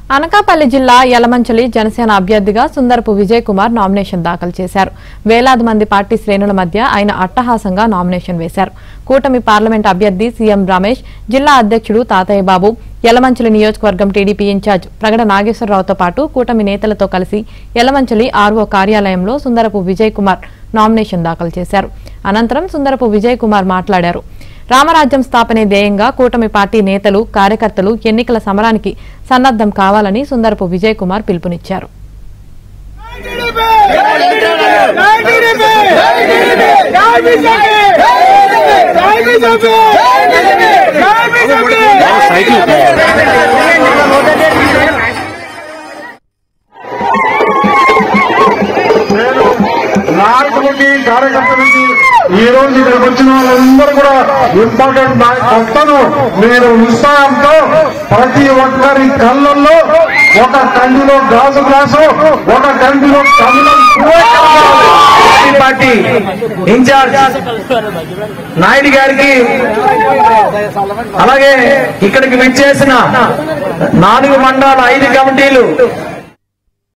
అనకాపల్లి జిల్లా యలమంచలి జనసేన అభ్యర్థిగా సుందరపు విజయ్ కుమార్ నామినేషన్ దాఖలు చేశారు వేలాది మంది పార్టీ శ్రేణుల మధ్య ఆయన అట్టహాసంగా నామినేషన్ వేశారు కూటమి పార్లమెంట్ అభ్యర్థి సీఎం రమేష్ జిల్లా అధ్యక్షుడు తాతయ్య బాబు యలమంచలి నియోజకవర్గం టీడీపీ ఇన్ఛార్జ్ ప్రగడ నాగేశ్వరరావుతో పాటు కూటమి నేతలతో కలిసి యలమంచలి ఆర్వో కార్యాలయంలో సుందరపు విజయ్ కుమార్ నామినేషన్ దాఖలు చేశారు అనంతరం సుందరపు విజయ్ కుమార్ మాట్లాడారు రామరాజ్యం స్థాపనే ధ్యేయంగా కూటమి పార్టీ నేతలు కార్యకర్తలు ఎన్నికల సమరానికి సన్నద్దం కావాలని సుందరపు విజయ్ కుమార్ పిలుపునిచ్చారు నేను నాయకులకి కార్యకర్తలకి ఈ రోజు ఇక్కడికి వచ్చిన వాళ్ళందరూ కూడా ఇంపార్టెంట్ నాయకత్వను నేను ఉత్సాహంతో ప్రతి ఒక్కరి కళ్ళల్లో ఒక కంటిలో గాజు గ్లాసు ఒక కంటిలో కమలం పువ్వే కనపడాలి. పార్టీ ఇన్ఛార్జ్ నాయుడు గారికి అలాగే ఇక్కడికి విచ్చేసిన నాలుగు మండలాల ఐదు కమిటీలు